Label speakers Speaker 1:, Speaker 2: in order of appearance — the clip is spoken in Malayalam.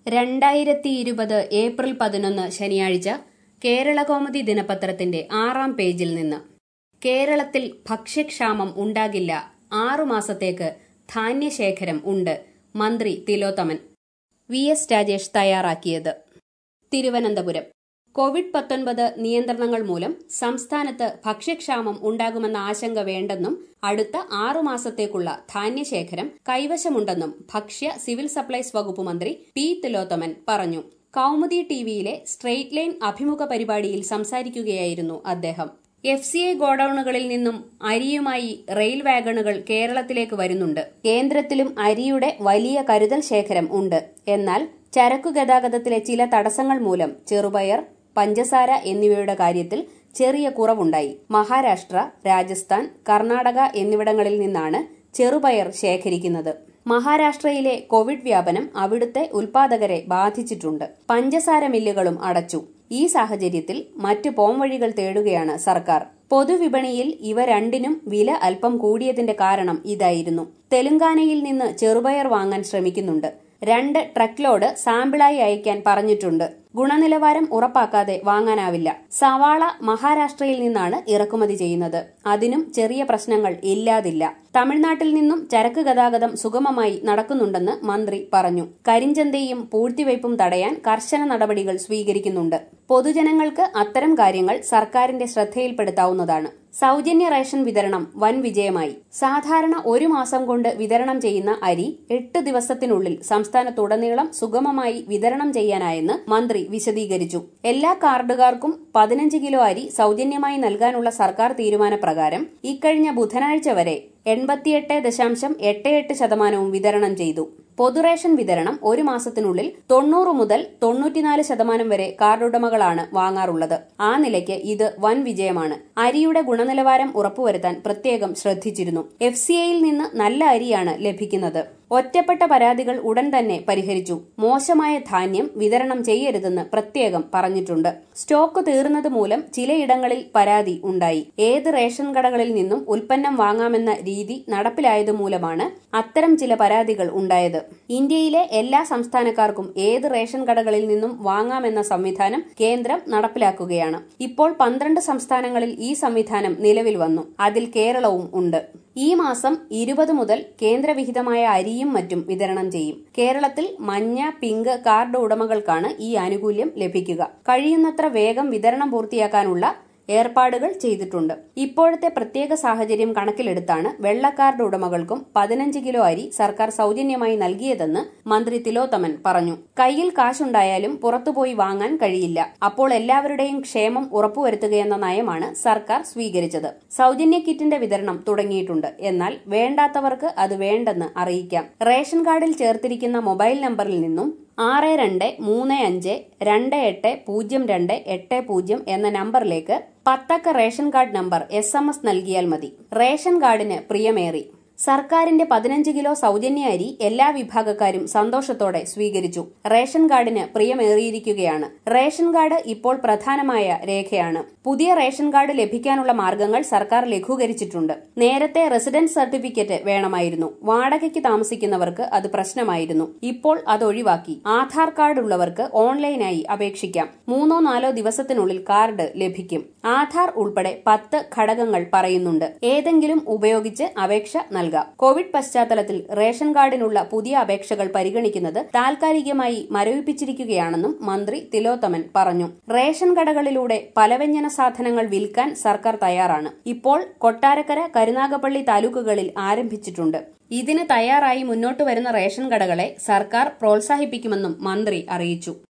Speaker 1: രണ്ടായിരത്തി ഇരുപത് ഏപ്രിൽ പതിനൊന്ന് ശനിയാഴ്ച കേരളകൗമുദി ദിനപത്രത്തിന്റെ ആറാം പേജിൽ നിന്ന് കേരളത്തിൽ ഭക്ഷ്യക്ഷാമം ഉണ്ടാകില്ല ആറുമാസത്തേക്ക് ധാന്യശേഖരം ഉണ്ട് മന്ത്രി തിലോത്തമൻ വി എസ് രാജേഷ് തയ്യാറാക്കിയത് തിരുവനന്തപുരം കോവിഡ് പത്തൊൻപത് നിയന്ത്രണങ്ങൾ മൂലം സംസ്ഥാനത്ത് ഭക്ഷ്യക്ഷാമം ഉണ്ടാകുമെന്ന ആശങ്ക വേണ്ടെന്നും അടുത്ത ആറുമാസത്തേക്കുള്ള ധാന്യശേഖരം കൈവശമുണ്ടെന്നും ഭക്ഷ്യ സിവിൽ സപ്ലൈസ് വകുപ്പ് മന്ത്രി പി തിലോത്തമൻ പറഞ്ഞു കൌമുദി ടിവിയിലെ സ്ട്രെയിറ്റ് ലൈൻ അഭിമുഖ പരിപാടിയിൽ സംസാരിക്കുകയായിരുന്നു അദ്ദേഹം എഫ് സി ഐ ഗോഡൌണുകളിൽ നിന്നും അരിയുമായി റെയിൽ വാഗണുകൾ കേരളത്തിലേക്ക് വരുന്നുണ്ട് കേന്ദ്രത്തിലും അരിയുടെ വലിയ കരുതൽ ശേഖരം ഉണ്ട് എന്നാൽ ചരക്കു ഗതാഗതത്തിലെ ചില തടസ്സങ്ങൾ മൂലം ചെറുപയർ പഞ്ചസാര എന്നിവയുടെ കാര്യത്തിൽ ചെറിയ കുറവുണ്ടായി മഹാരാഷ്ട്ര രാജസ്ഥാൻ കർണാടക എന്നിവിടങ്ങളിൽ നിന്നാണ് ചെറുപയർ ശേഖരിക്കുന്നത് മഹാരാഷ്ട്രയിലെ കോവിഡ് വ്യാപനം അവിടുത്തെ ഉൽപാദകരെ ബാധിച്ചിട്ടുണ്ട് പഞ്ചസാര മില്ലുകളും അടച്ചു ഈ സാഹചര്യത്തിൽ മറ്റ് പോംവഴികൾ തേടുകയാണ് സർക്കാർ പൊതുവിപണിയിൽ ഇവ രണ്ടിനും വില അല്പം കൂടിയതിന്റെ കാരണം ഇതായിരുന്നു തെലങ്കാനയിൽ നിന്ന് ചെറുപയർ വാങ്ങാൻ ശ്രമിക്കുന്നുണ്ട് രണ്ട് ട്രക്ക് ലോഡ് സാമ്പിളായി അയക്കാൻ പറഞ്ഞിട്ടുണ്ട് ഗുണനിലവാരം ഉറപ്പാക്കാതെ വാങ്ങാനാവില്ല സവാള മഹാരാഷ്ട്രയിൽ നിന്നാണ് ഇറക്കുമതി ചെയ്യുന്നത് അതിനും ചെറിയ പ്രശ്നങ്ങൾ ഇല്ലാതില്ല തമിഴ്നാട്ടിൽ നിന്നും ചരക്ക് ഗതാഗതം സുഗമമായി നടക്കുന്നുണ്ടെന്ന് മന്ത്രി പറഞ്ഞു കരിഞ്ചന്തയും പൂഴ്ത്തിവയ്പും തടയാൻ കർശന നടപടികൾ സ്വീകരിക്കുന്നുണ്ട് പൊതുജനങ്ങൾക്ക് അത്തരം കാര്യങ്ങൾ സർക്കാരിന്റെ ശ്രദ്ധയിൽപ്പെടുത്താവുന്നതാണ് സൗജന്യ റേഷൻ വിതരണം വൻ വിജയമായി സാധാരണ ഒരു മാസം കൊണ്ട് വിതരണം ചെയ്യുന്ന അരി എട്ട് ദിവസത്തിനുള്ളിൽ സംസ്ഥാനത്തുടനീളം സുഗമമായി വിതരണം ചെയ്യാനായെന്ന് മന്ത്രി വിശദീകരിച്ചു എല്ലാ കാർഡുകാർക്കും പതിനഞ്ച് കിലോ അരി സൗജന്യമായി നൽകാനുള്ള സർക്കാർ തീരുമാനപ്രകാരം ഇക്കഴിഞ്ഞ ബുധനാഴ്ച വരെ എൺപത്തിയെട്ട് ദശാംശം എട്ട് എട്ട് ശതമാനവും വിതരണം ചെയ്തു പൊതുറേഷൻ വിതരണം ഒരു മാസത്തിനുള്ളിൽ തൊണ്ണൂറ് മുതൽ തൊണ്ണൂറ്റിനാല് ശതമാനം വരെ കാർഡുടമകളാണ് വാങ്ങാറുള്ളത് ആ നിലയ്ക്ക് ഇത് വൻ വിജയമാണ് അരിയുടെ ഗുണനിലവാരം ഉറപ്പുവരുത്താൻ പ്രത്യേകം ശ്രദ്ധിച്ചിരുന്നു എഫ് സി ഐയിൽ നിന്ന് നല്ല അരിയാണ് ലഭിക്കുന്നത് ഒറ്റപ്പെട്ട പരാതികൾ ഉടൻ തന്നെ പരിഹരിച്ചു മോശമായ ധാന്യം വിതരണം ചെയ്യരുതെന്ന് പ്രത്യേകം പറഞ്ഞിട്ടുണ്ട് സ്റ്റോക്ക് തീർന്നത് മൂലം ചിലയിടങ്ങളിൽ പരാതി ഉണ്ടായി ഏത് റേഷൻ കടകളിൽ നിന്നും ഉൽപ്പന്നം വാങ്ങാമെന്ന രീതി നടപ്പിലായതുമൂലമാണ് അത്തരം ചില പരാതികൾ ഉണ്ടായത് ഇന്ത്യയിലെ എല്ലാ സംസ്ഥാനക്കാർക്കും ഏത് റേഷൻ കടകളിൽ നിന്നും വാങ്ങാമെന്ന സംവിധാനം കേന്ദ്രം നടപ്പിലാക്കുകയാണ് ഇപ്പോൾ പന്ത്രണ്ട് സംസ്ഥാനങ്ങളിൽ ഈ സംവിധാനം നിലവിൽ വന്നു അതിൽ കേരളവും ഉണ്ട് ഈ മാസം ഇരുപത് മുതൽ കേന്ദ്രവിഹിതമായ അരിയും മറ്റും വിതരണം ചെയ്യും കേരളത്തിൽ മഞ്ഞ പിങ്ക് കാർഡ് ഉടമകൾക്കാണ് ഈ ആനുകൂല്യം ലഭിക്കുക കഴിയുന്നത്ര വേഗം വിതരണം പൂർത്തിയാക്കാനുള്ള ഏർപ്പാടുകൾ ചെയ്തിട്ടുണ്ട് ഇപ്പോഴത്തെ പ്രത്യേക സാഹചര്യം കണക്കിലെടുത്താണ് വെള്ളക്കാർഡ് ഉടമകൾക്കും പതിനഞ്ച് കിലോ അരി സർക്കാർ സൗജന്യമായി നൽകിയതെന്ന് മന്ത്രി തിലോത്തമൻ പറഞ്ഞു കയ്യിൽ കാശുണ്ടായാലും പുറത്തുപോയി വാങ്ങാൻ കഴിയില്ല അപ്പോൾ എല്ലാവരുടെയും ക്ഷേമം ഉറപ്പുവരുത്തുകയെന്ന നയമാണ് സർക്കാർ സ്വീകരിച്ചത് സൗജന്യ കിറ്റിന്റെ വിതരണം തുടങ്ങിയിട്ടുണ്ട് എന്നാൽ വേണ്ടാത്തവർക്ക് അത് വേണ്ടെന്ന് അറിയിക്കാം റേഷൻ കാർഡിൽ ചേർത്തിരിക്കുന്ന മൊബൈൽ നമ്പറിൽ നിന്നും ആറ് രണ്ട് മൂന്ന് അഞ്ച് രണ്ട് എട്ട് പൂജ്യം രണ്ട് എട്ട് പൂജ്യം എന്ന നമ്പറിലേക്ക് പത്തക്ക ration card number S M S നൽകിയാൽ മതി റേഷൻ കാർഡിന് പ്രിയമേറി സർക്കാരിന്റെ പതിനഞ്ച് കിലോ സൗജന്യ അരി എല്ലാ വിഭാഗക്കാരും സന്തോഷത്തോടെ സ്വീകരിച്ചു റേഷൻ കാർഡിന് പ്രിയമേറിയിരിക്കുകയാണ് റേഷൻ കാർഡ് ഇപ്പോൾ പ്രധാനമായ രേഖയാണ് പുതിയ റേഷൻ കാർഡ് ലഭിക്കാനുള്ള മാർഗങ്ങൾ സർക്കാർ ലഘൂകരിച്ചിട്ടുണ്ട് നേരത്തെ റെസിഡൻസ് സർട്ടിഫിക്കറ്റ് വേണമായിരുന്നു വാടകയ്ക്ക് താമസിക്കുന്നവർക്ക് അത് പ്രശ്നമായിരുന്നു ഇപ്പോൾ അത് ഒഴിവാക്കി ആധാർ കാർഡ് ഉള്ളവർക്ക് ഓൺലൈനായി അപേക്ഷിക്കാം മൂന്നോ നാലോ ദിവസത്തിനുള്ളിൽ കാർഡ് ലഭിക്കും ആധാർ ഉൾപ്പെടെ പത്ത് ഘടകങ്ങൾ പറയുന്നുണ്ട് ഏതെങ്കിലും ഉപയോഗിച്ച് അപേക്ഷ നൽകാം കോവിഡ് പശ്ചാത്തലത്തിൽ റേഷൻ കാർഡിനുള്ള പുതിയ അപേക്ഷകൾ പരിഗണിക്കുന്നത് താൽക്കാലികമായി മരവിപ്പിച്ചിരിക്കുകയാണെന്നും മന്ത്രി തിലോത്തമൻ പറഞ്ഞു റേഷൻ കടകളിലൂടെ പലവ്യഞ്ജന സാധനങ്ങൾ വിൽക്കാൻ സർക്കാർ തയ്യാറാണ് ഇപ്പോൾ കൊട്ടാരക്കര കരുനാഗപ്പള്ളി താലൂക്കുകളിൽ ആരംഭിച്ചിട്ടുണ്ട് ഇതിന് തയ്യാറായി മുന്നോട്ട് വരുന്ന റേഷൻ കടകളെ സർക്കാർ പ്രോത്സാഹിപ്പിക്കുമെന്നും മന്ത്രി അറിയിച്ചു